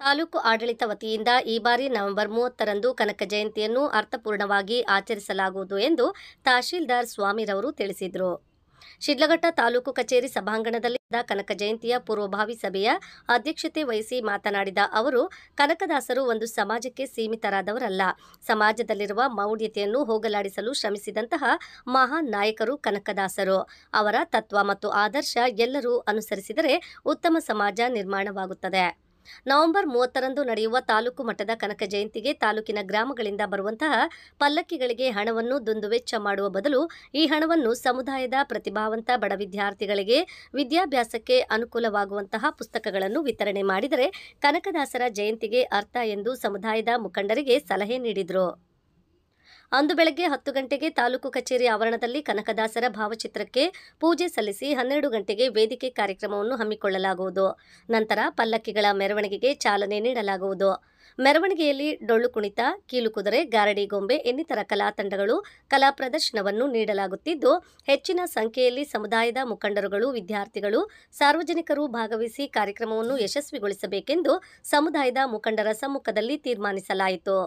ತಾಲೂಕು ಆಡಳಿತ ವತಿಯಿಂದ ಈ ಬಾರಿ ನವೆಂಬರ್ ಮೂವತ್ತರಂದು ಕನಕ ಜಯಂತಿಯನ್ನು ಅರ್ಥಪೂರ್ಣವಾಗಿ ಆಚರಿಸಲಾಗುವುದು ಎಂದು ತಹಶೀಲ್ದಾರ್ ಸ್ವಾಮಿರವರು ತಿಳಿಸಿದರು ಶಿಡ್ಲಘಟ್ಟ ತಾಲೂಕು ಕಚೇರಿ ಸಭಾಂಗಣದಲ್ಲಿ ನಡೆದ ಕನಕ ಜಯಂತಿಯ ಪೂರ್ವಭಾವಿ ಸಭೆಯ ಅಧ್ಯಕ್ಷತೆ ವಹಿಸಿ ಮಾತನಾಡಿದ ಅವರು ಕನಕದಾಸರು ಒಂದು ಸಮಾಜಕ್ಕೆ ಸೀಮಿತರಾದವರಲ್ಲ ಸಮಾಜದಲ್ಲಿರುವ ಮೌಢ್ಯತೆಯನ್ನು ಹೋಗಲಾಡಿಸಲು ಶ್ರಮಿಸಿದಂತಹ ಮಹಾನ್ ನಾಯಕರು ಕನಕದಾಸರು ಅವರ ತತ್ವ ಮತ್ತು ಆದರ್ಶ ಎಲ್ಲರೂ ಅನುಸರಿಸಿದರೆ ಉತ್ತಮ ಸಮಾಜ ನಿರ್ಮಾಣವಾಗುತ್ತದೆ ನವೆಂಬರ್ ಮೂವತ್ತರಂದು ನಡೆಯುವ ತಾಲೂಕು ಮಟ್ಟದ ಕನಕ ಜಯಂತಿಗೆ ತಾಲೂಕಿನ ಗ್ರಾಮಗಳಿಂದ ಬರುವಂತಹ ಪಲ್ಲಕ್ಕಿಗಳಿಗೆ ಹಣವನ್ನು ದುಂದುವೆಚ್ಚ ಮಾಡುವ ಬದಲು ಈ ಹಣವನ್ನು ಸಮುದಾಯದ ಪ್ರತಿಭಾವಂತ ಬಡ ವಿದ್ಯಾರ್ಥಿಗಳಿಗೆ ವಿದ್ಯಾಭ್ಯಾಸಕ್ಕೆ ಅನುಕೂಲವಾಗುವಂತಹ ಪುಸ್ತಕಗಳನ್ನು ವಿತರಣೆ ಮಾಡಿದರೆ ಕನಕದಾಸರ ಜಯಂತಿಗೆ ಅರ್ಥ ಎಂದು ಸಮುದಾಯದ ಮುಖಂಡರಿಗೆ ಸಲಹೆ ನೀಡಿದರು ಅಂದು ಬೆಳಗ್ಗೆ ಹತ್ತು ಗಂಟೆಗೆ ತಾಲೂಕು ಕಚೇರಿ ಆವರಣದಲ್ಲಿ ಕನಕದಾಸರ ಭಾವಚಿತ್ರಕ್ಕೆ ಪೂಜೆ ಸಲ್ಲಿಸಿ ಹನ್ನೆರಡು ಗಂಟೆಗೆ ವೇದಿಕೆ ಕಾರ್ಯಕ್ರಮವನ್ನು ಹಮ್ಮಿಕೊಳ್ಳಲಾಗುವುದು ನಂತರ ಪಲ್ಲಕ್ಕಿಗಳ ಮೆರವಣಿಗೆಗೆ ಚಾಲನೆ ನೀಡಲಾಗುವುದು ಮೆರವಣಿಗೆಯಲ್ಲಿ ಡೊಳ್ಳು ಕುಣಿತ ಕೀಲುಕುದುರೆ ಗಾರಡಿ ಗೊಂಬೆ ಇನ್ನಿತರ ಕಲಾ ತಂಡಗಳು ಕಲಾ ಪ್ರದರ್ಶನವನ್ನು ನೀಡಲಾಗುತ್ತಿದ್ದು ಹೆಚ್ಚಿನ ಸಂಖ್ಯೆಯಲ್ಲಿ ಸಮುದಾಯದ ಮುಖಂಡರುಗಳು ವಿದ್ಯಾರ್ಥಿಗಳು ಸಾರ್ವಜನಿಕರು ಭಾಗವಹಿಸಿ ಕಾರ್ಯಕ್ರಮವನ್ನು ಯಶಸ್ವಿಗೊಳಿಸಬೇಕೆಂದು ಸಮುದಾಯದ ಮುಖಂಡರ ಸಮ್ಮುಖದಲ್ಲಿ ತೀರ್ಮಾನಿಸಲಾಯಿತು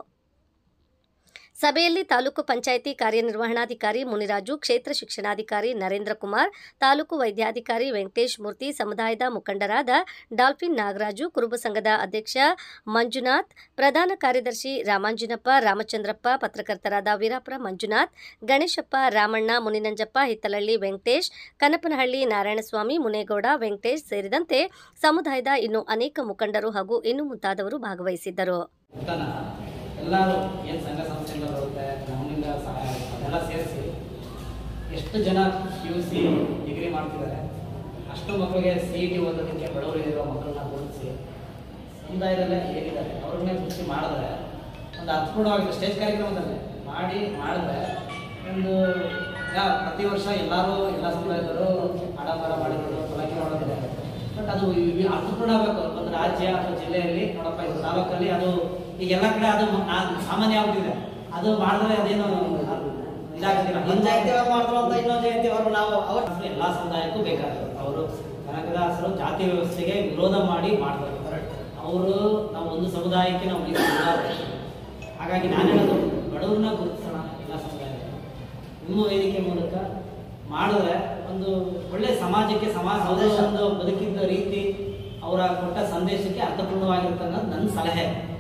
ಸಭೆಯಲ್ಲಿ ತಾಲೂಕು ಪಂಚಾಯಿತಿ ಕಾರ್ಯನಿರ್ವಹಣಾಧಿಕಾರಿ ಮುನಿರಾಜು ಕ್ಷೇತ್ರ ಶಿಕ್ಷಣಾಧಿಕಾರಿ ನರೇಂದ್ರ ಕುಮಾರ್ ತಾಲೂಕು ವೈದ್ಯಾಧಿಕಾರಿ ವೆಂಕಟೇಶ್ ಮೂರ್ತಿ ಸಮುದಾಯದ ಮುಖಂಡರಾದ ಡಾಲ್ಫಿನ್ ನಾಗರಾಜು ಕುರುಬ ಸಂಘದ ಅಧ್ಯಕ್ಷ ಮಂಜುನಾಥ್ ಪ್ರಧಾನ ಕಾರ್ಯದರ್ಶಿ ರಾಮಾಂಜಿನಪ್ಪ ರಾಮಚಂದ್ರಪ್ಪ ಪತ್ರಕರ್ತರಾದ ವೀರಾಪುರ ಮಂಜುನಾಥ್ ಗಣೇಶಪ್ಪ ರಾಮಣ್ಣ ಮುನಿನಂಜಪ್ಪ ಹಿತ್ತಲಹಳ್ಳಿ ವೆಂಕಟೇಶ್ ಕನಪನಹಳ್ಳಿ ನಾರಾಯಣಸ್ವಾಮಿ ಮುನೇಗೌಡ ವೆಂಕಟೇಶ್ ಸೇರಿದಂತೆ ಸಮುದಾಯದ ಇನ್ನು ಅನೇಕ ಮುಖಂಡರು ಹಾಗೂ ಇನ್ನು ಮುಂತಾದವರು ಭಾಗವಹಿಸಿದ್ದರು ಊಟನ ಎಲ್ಲರೂ ಏನು ಸಂಘ ಸಂಸ್ಥೆಯಿಂದ ಬರುತ್ತೆ ನಮ್ಮಿಂದ ಸಹಾಯ ಆಗುತ್ತೆ ಅದೆಲ್ಲ ಸೇರಿಸಿ ಎಷ್ಟು ಜನ ಪಿ ಯು ಸಿ ಡಿಗ್ರಿ ಮಾಡ್ತಿದ್ದಾರೆ ಅಷ್ಟು ಮಕ್ಕಳಿಗೆ ಸಿ ಇ ಟಿ ಓದೋದಕ್ಕೆ ಬಡವರು ಇರೋ ಮಕ್ಕಳನ್ನ ಗುರುತಿಸಿ ಸಮುದಾಯದಲ್ಲೇ ಏನಿದ್ದಾರೆ ಅವ್ರನ್ನೇ ಗುರುತಿಸಿ ಮಾಡಿದ್ರೆ ಒಂದು ಅರ್ಥಪೂರ್ಣವಾಗಿ ಸ್ಟೇಜ್ ಕಾರ್ಯಕ್ರಮದಲ್ಲೇ ಮಾಡಿ ಮಾಡಿದ್ರೆ ಒಂದು ಯಾ ಪ್ರತಿ ವರ್ಷ ಎಲ್ಲರೂ ಎಲ್ಲ ಸಮುದಾಯದವರು ಆಡಂಬರ ಮಾಡಿರೋದು ಪಲಕಿ ಮಾಡೋದಿದೆ ಬಟ್ ಅದು ಇವ್- ಅರ್ಥಪೂರ್ಣ ಆಗಬೇಕು ಒಂದು ರಾಜ್ಯ ಅಥವಾ ಜಿಲ್ಲೆಯಲ್ಲಿ ನೋಡಪ್ಪ ಇದು ತಾಲೂಕಲ್ಲಿ ಅದು ಈಗ ಎಲ್ಲ ಕಡೆ ಅದು ನಾ- ಸಾಮಾನ್ಯ ಆಗ್ಬಿಟ್ಟಿದೆ ಅದು ಮಾಡಿದ್ರೆ ಅದೇನು ಇದಾಗೋದಿಲ್ಲ ಒಂದು ಜಯಂತಿ ಅವ್ರು ಮಾಡಿದ್ರು ಅಂತ ಇನ್ನೊಂದು ಜಯಂತಿ ಅವರು ನಾವು ಅವ್ರ ಎಲ್ಲ ಸಮುದಾಯಕ್ಕೂ ಬೇಕಾದ್ರು ಅವರು ಕನಕದಾಸರು ಜಾತಿ ವ್ಯವಸ್ಥೆಗೆ ವಿರೋಧ ಮಾಡಿ ಮಾಡ್ತಾರೆ ಅವರು ನಾವು ಒಂದು ಸಮುದಾಯಕ್ಕೆ ನಾವು ಮೀಸಲಿಲ್ಲ. ಹಾಗಾಗಿ ನಾನು ಹೇಳೋದು ಬಡವ್ರನ್ನ ಗುರುತಿಸೋಣ ಎಲ್ಲ ಸಮುದಾಯದಲ್ಲಿ ನಿಮ್ಮ ವೇದಿಕೆ ಮೂಲಕ ಮಾಡಿದ್ರೆ ಒಂದು ಒಳ್ಳೆ ಸಮಾಜಕ್ಕೆ ಸಮಾಜ ಅವರ ಒಂದು ಬದುಕಿದ್ದ ರೀತಿ ಅವರ ಕೊಟ್ಟ ಸಂದೇಶಕ್ಕೆ ಅರ್ಥಪೂರ್ಣವಾಗಿರುತ್ತೆ ಅನ್ನೋದು ನನ್ನ ಸಲಹೆ